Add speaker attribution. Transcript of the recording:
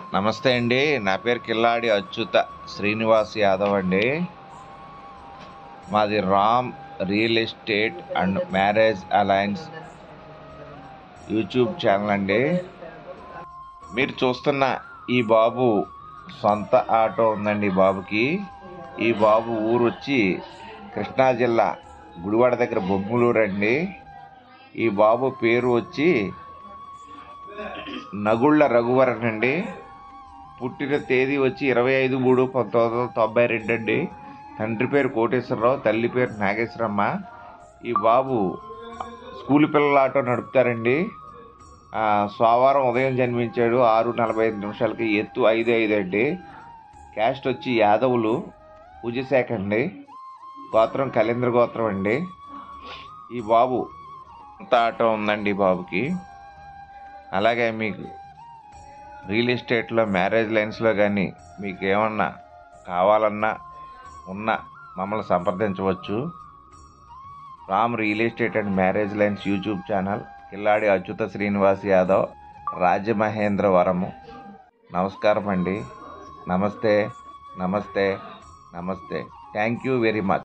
Speaker 1: నమస్తే అండి నా పేరు కిల్లాడి అచ్యుత శ్రీనివాస్ యాదవ్ అండి మాది Ram real estate and marriage alliance YouTube channel అండి మీరు చూస్తున్న ఈ బాబు సొంత ఆటో ఉందండి ఈ బాబుకి ఈ బాబు ఊరు వచ్చి కృష్ణా జిల్లా గుడివాడ దగ్గర బొమ్మలూరు అండి ఈ బాబు పేరు వచ్చి నగుళ్ళ రఘువరన్ అండి పుట్టిన తేదీ వచ్చి ఇరవై ఐదు మూడు పంతొమ్మిది వందల తొంభై రెండు అండి తండ్రి పేరు కోటేశ్వరరావు తల్లి పేరు నాగేశ్వరమ్మ ఈ బాబు స్కూల్ పిల్లల ఆటో నడుపుతారండి ఆ, సోమవారం ఉదయం జన్మించాడు ఆరు నలభై ఐదు నిమిషాలకి ఎత్తు ఐదు ఐదు అండి క్యాస్ట్ వచ్చి యాదవులు పూజశాఖ అండి గోత్రం కళేంద్ర గోత్రం అండి ఈ బాబు అంత ఆటో ఉందండి ఈ బాబుకి అలాగే మీకు రియల్ ఎస్టేట్లో మ్యారేజ్ లైన్స్లో కానీ మీకు ఏమన్నా కావాలన్నా ఉన్నా మమ్మల్ని సంప్రదించవచ్చు Ram real estate and marriage lines YouTube channel కిల్లాడి అచ్యుత శ్రీనివాస్ యాదవ్ రాజమహేంద్రవరము నమస్కారం అండి నమస్తే నమస్తే నమస్తే థ్యాంక్ యూ వెరీ మచ్